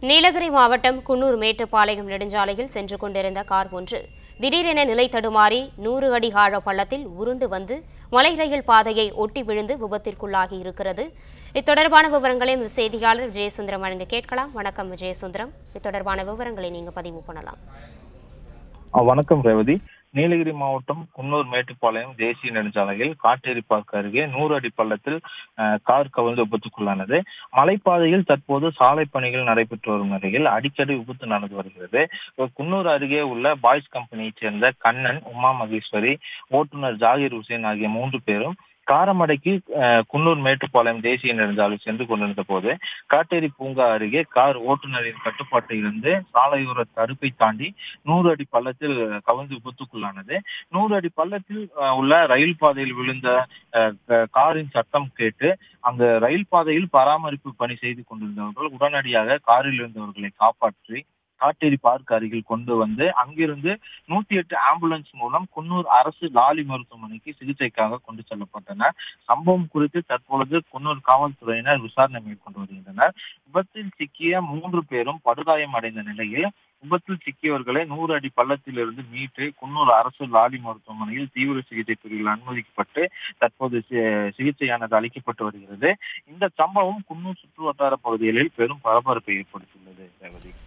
நீலகிரி மாவட்டம் குன்னூர் மேட்டுப்பாளையம் நெடுஞ்சாலையில் சென்று கொண்டிருந்த கார் ஒன்று திடீரென நிலை தடுமாறி நூறு அடி ஆழ பள்ளத்தில் உருண்டு வந்து மலை ரயில் பாதையை ஒட்டி விழுந்து விபத்திற்குள்ளாகி இருக்கிறது இத்தொடர்பான விவரங்களை எமது செய்தியாளர் ஜெயசுந்தரம் வழங்க கேட்கலாம் வணக்கம் ஜெயசுந்தரம் இத்தொடர்பான விவரங்களை நீங்க பதிவு பண்ணலாம் ஆ, வணக்கம் ரேவதி நீலகிரி மாவட்டம் குன்னூர் மேட்டுப்பாளையம் தேசிய நெடுஞ்சாலையில் காட்டேரி பார்க் அருகே நூறு அடி பள்ளத்தில் அஹ், கார் கவிழ்ந்து விபத்துக்குள்ளானது மலைப்பாதையில் தற்போது சாலை பணிகள் நடைபெற்று வரும் நிலையில் அடிக்கடி விபத்து நடந்து வருகிறது இப்ப குன்னூர் அருகே உள்ள பாய்ஸ் கம்பெனியைச் சேர்ந்த கண்ணன் உமா மகேஸ்வரி ஓட்டுநர் ஜாகிர் ஹுசேன் ஆகிய மூன்று பேரும் காரமடைக்கு அஹ், குன்னூர் மேட்டுப்பாளையம் தேசிய நெடுஞ்சாலை சென்று கொண்டிருந்த போது காட்டேரி பூங்கா அருகே கார் ஓட்டுநரின் கட்டுப்பாட்டை இருந்து சாலையோர தடுப்பை தாண்டி நூறு அடி பள்ளத்தில் கவிழ்ந்து விபத்துக்குள்ளானது நூறு அடி பள்ளத்தில் அஹ், உள்ள ரயில் பாதையில் விழுந்த அஹ், க- காரின் சத்தம் கேட்டு அந்த ரயில் பாதையில் பராமரிப்பு பணி செய்து கொண்டிருந்தவர்கள் உடனடியாக காரில் இருந்தவர்களை காப்பாற்றி காட்டேரி பார்க் அருகில் கொண்டு வந்து அங்கிருந்து நூத்தி எட்டு ஆம்புலன்ஸ் மூலம் குன்னூர் அரசு லாலி மருத்துவமனைக்கு சிகிச்சைக்காக கொண்டு செல்லப்பட்டனர் சம்பவம் குறித்து தற்பொழுது குன்னூர் காவல்துறையினர் விசாரணை மேற்கொண்டு வருகின்றனர் விபத்தில் சிக்கிய மூன்று பேரும் படுகாயம் அடைந்த நிலையில் விபத்தில் சிக்கியவர்களை நூறு அடி பள்ளத்திலிருந்து மீட்டு குன்னூர் அரசு லாலி மருத்துவமனையில் தீவிர சிகிச்சை பிரிவில் அனுமதிக்கப்பட்டு தற்போது சி- சிகிச்சையானது அளிக்கப்பட்டு வருகிறது இந்த சம்பவம் குன்னூர் சுற்று வட்டார பகுதிகளில் பெரும் பரபரப்பை ஏற்படுத்தியுள்ளது ரேவதி